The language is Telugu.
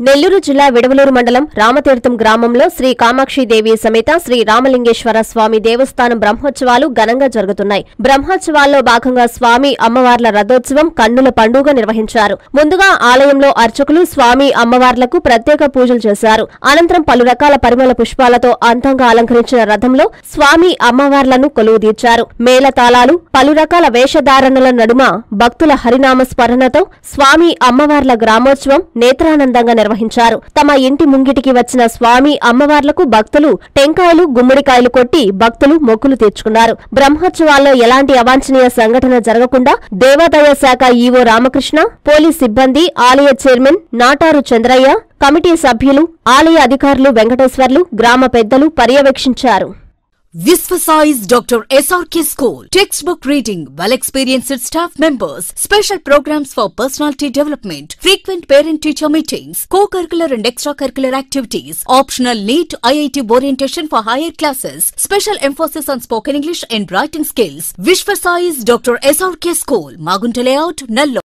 నెల్లూరు జిల్లా విడవలూరు మండలం రామతీర్థం గ్రామంలో శ్రీ కామాక్షిదేవి సమేత శ్రీ రామలింగేశ్వర స్వామి దేవస్థానం బ్రహ్మోత్సవాలు ఘనంగా జరుగుతున్నాయి బ్రహ్మోత్సవాల్లో భాగంగా స్వామి అమ్మవార్ల రథోత్సవం కన్నుల పండుగ నిర్వహించారు ముందుగా ఆలయంలో అర్చకులు స్వామి అమ్మవార్లకు ప్రత్యేక పూజలు చేశారు అనంతరం పలు రకాల పరిమళ పుష్పాలతో అందంగా అలంకరించిన రథంలో స్వామి అమ్మవార్లను కొలువుదీర్చారు మేళతాళాలు పలు రకాల వేషధారణల నడుమ భక్తుల హరినామ స్మరణతో స్వామి అమ్మవార్ల గ్రామోత్సవం నేత్రానందంగా నిర్వహించారు తమ ఇంటి ముంగిటికి వచ్చిన స్వామి అమ్మవార్లకు భక్తులు టెంకాయలు గుమ్మడికాయలు కొట్టి భక్తులు మొక్కులు తీర్చుకున్నారు బ్రహ్మోత్సవాల్లో ఎలాంటి అవాంఛనీయ సంఘటన జరగకుండా దేవాదాయ శాఖ ఈవో రామకృష్ణ పోలీస్ సిబ్బంది ఆలయ చైర్మన్ నాటారు చంద్రయ్య కమిటీ సభ్యులు ఆలయ అధికారులు వెంకటేశ్వర్లు గ్రామ పెద్దలు పర్యవేక్షించారు Visvasize Dr. SRK School. Textbook reading, well experienced staff members, special programs for personality development, frequent parent teacher meetings, co curricular and extracurricular activities, optional NEET IIT orientation for higher classes, special emphasis on spoken English and writing skills. Visvasize Dr. SRK School, Magunta Layout, Nallo.